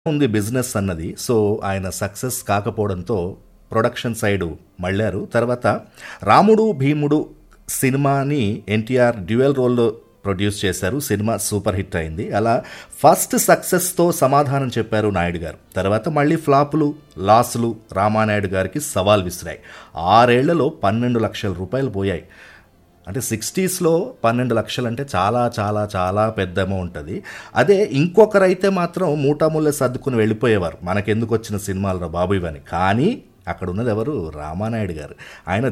ఉంది బిజినెస్ అన్నది సో ఆయన సక్సెస్ కాకపోవడంతో ప్రొడక్షన్ సైడు మళ్ళారు తర్వాత రాముడు భీముడు సినిమాని ఎన్టీఆర్ డ్యూయల్ రోల్లో ప్రొడ్యూస్ చేశారు సినిమా సూపర్ హిట్ అయింది అలా ఫస్ట్ సక్సెస్తో సమాధానం చెప్పారు నాయుడు గారు తర్వాత మళ్ళీ ఫ్లాపులు లాసులు రామానాయుడు గారికి సవాల్ విసిరాయి ఆరేళ్లలో పన్నెండు లక్షల రూపాయలు పోయాయి అంటే సిక్స్టీస్లో పన్నెండు లక్షలు అంటే చాలా చాలా చాలా పెద్ద అమౌంట్ అది అదే ఇంకొకరైతే మాత్రం మూటాముల్లే సర్దుకుని వెళ్ళిపోయేవారు మనకెందుకు వచ్చిన సినిమాలు రా బాబు ఇవని కానీ అక్కడ ఉన్నది ఎవరు రామానాయుడు గారు ఆయన